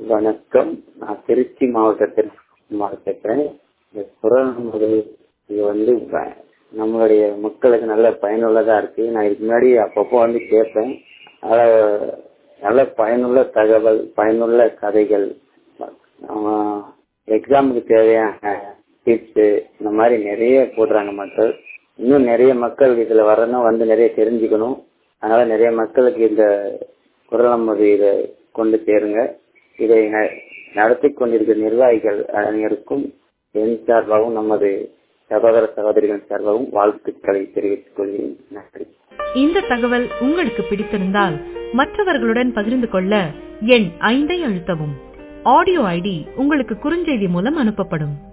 வணக்கம் நான் திருச்சி மாவட்டத்தில் குமார் பேசுறேன் இந்த குரல் நமது இது வந்து ப- நம்மளுடைய மக்களுக்கு நல்ல பயனுள்ளதா இருக்கு நான் இதுக்கு முன்னாடி அப்பப்போ வந்து கேட்பேன் அதனால நல்ல பயனுள்ள தகவல் பயனுள்ள கதைகள் எக்ஸாமுக்கு தேவையான டிப்ஸு இந்த மாதிரி நிறைய போடுறாங்க மக்கள் இன்னும் நிறைய மக்கள் இதுல வரணும் வந்து நிறைய தெரிஞ்சுக்கணும் அதனால நிறைய மக்களுக்கு இந்த குரல் நமது இதை கொண்டு சேருங்க இதை ந- நடத்தி கொண்டிருக்கிற நிர்வாகிகள் அனைவருக்கும் என் சார்பாகவும் நமது சகோதர சகோதரிகள் சார்பாகவும் வாழ்த்துக்களை தெரிவித்துக் கொள்கிறேன் நன்றி இந்த தகவல் உங்களுக்கு பிடித்திருந்தால் மற்றவர்களுடன் பகிர்ந்து கொள்ள எண் ஐந்தை அழுத்தவும் ஆடியோ ஐடி உங்களுக்கு குறுஞ்செய்தி மூலம் அனுப்பப்படும்